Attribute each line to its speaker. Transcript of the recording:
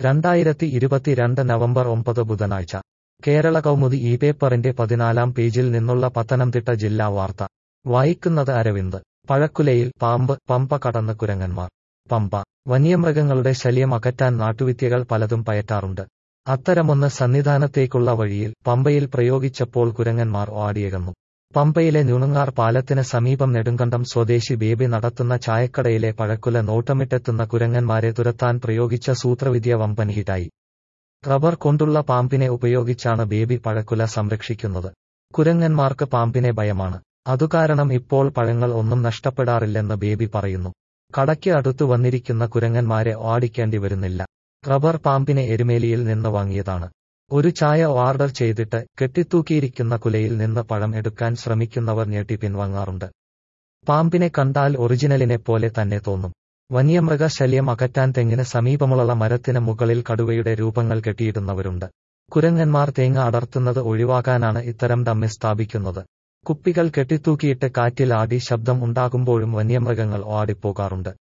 Speaker 1: രണ്ടായിരത്തി ഇരുപത്തിരണ്ട് നവംബർ ഒമ്പത് ബുധനാഴ്ച കേരള കൗമുദി ഈ പേപ്പറിന്റെ പതിനാലാം പേജിൽ നിന്നുള്ള പത്തനംതിട്ട ജില്ലാ വാർത്ത വായിക്കുന്നത് അരവിന്ദ് പഴക്കുലയിൽ പാമ്പ് പമ്പ കടന്ന് കുരങ്ങന്മാർ പമ്പ വന്യമൃഗങ്ങളുടെ ശല്യം അകറ്റാൻ നാട്ടുവിദ്യകൾ പലതും പയറ്റാറുണ്ട് അത്തരമൊന്ന് സന്നിധാനത്തേക്കുള്ള വഴിയിൽ പമ്പയിൽ പ്രയോഗിച്ചപ്പോൾ കുരങ്ങന്മാർ ഓടിയകന്നു പമ്പയിലെ നുണുങ്ങാർ പാലത്തിന് സമീപം നെടുങ്കണ്ടം സ്വദേശി ബേബി നടത്തുന്ന ചായക്കടയിലെ പഴക്കുല നോട്ടമിട്ടെത്തുന്ന കുരങ്ങന്മാരെ തുരത്താൻ പ്രയോഗിച്ച സൂത്രവിദ്യ വമ്പൻ ഹിറ്റായി റബ്ബർ കൊണ്ടുള്ള പാമ്പിനെ ഉപയോഗിച്ചാണ് ബേബി പഴക്കുല സംരക്ഷിക്കുന്നത് കുരങ്ങന്മാർക്ക് പാമ്പിനെ ഭയമാണ് അതുകാരണം ഇപ്പോൾ പഴങ്ങൾ ഒന്നും നഷ്ടപ്പെടാറില്ലെന്ന് ബേബി പറയുന്നു കടയ്ക്ക് അടുത്തു വന്നിരിക്കുന്ന കുരങ്ങന്മാരെ ഓടിക്കേണ്ടി വരുന്നില്ല റബ്ബർ പാമ്പിനെ എരുമേലിയിൽ നിന്ന് വാങ്ങിയതാണ് ഒരു ചായ ഓർഡർ ചെയ്തിട്ട് കെട്ടിത്തൂക്കിയിരിക്കുന്ന കുലയിൽ നിന്ന് പഴം എടുക്കാൻ ശ്രമിക്കുന്നവർ ഞെട്ടി പിൻവാങ്ങാറുണ്ട് പാമ്പിനെ കണ്ടാൽ ഒറിജിനലിനെ പോലെ തന്നെ തോന്നും വന്യമൃഗ ശല്യം അകറ്റാൻ തെങ്ങിന് സമീപമുള്ള മരത്തിന് മുകളിൽ കടുവയുടെ രൂപങ്ങൾ കെട്ടിയിടുന്നവരുണ്ട് കുരങ്ങന്മാർ തേങ്ങ അടർത്തുന്നത് ഒഴിവാക്കാനാണ് ഇത്തരം ഡമ്മി സ്ഥാപിക്കുന്നത് കുപ്പികൾ കെട്ടിത്തൂക്കിയിട്ട് കാറ്റിൽ ആടി ശബ്ദം ഉണ്ടാകുമ്പോഴും വന്യമൃഗങ്ങൾ ഓടിപ്പോകാറുണ്ട്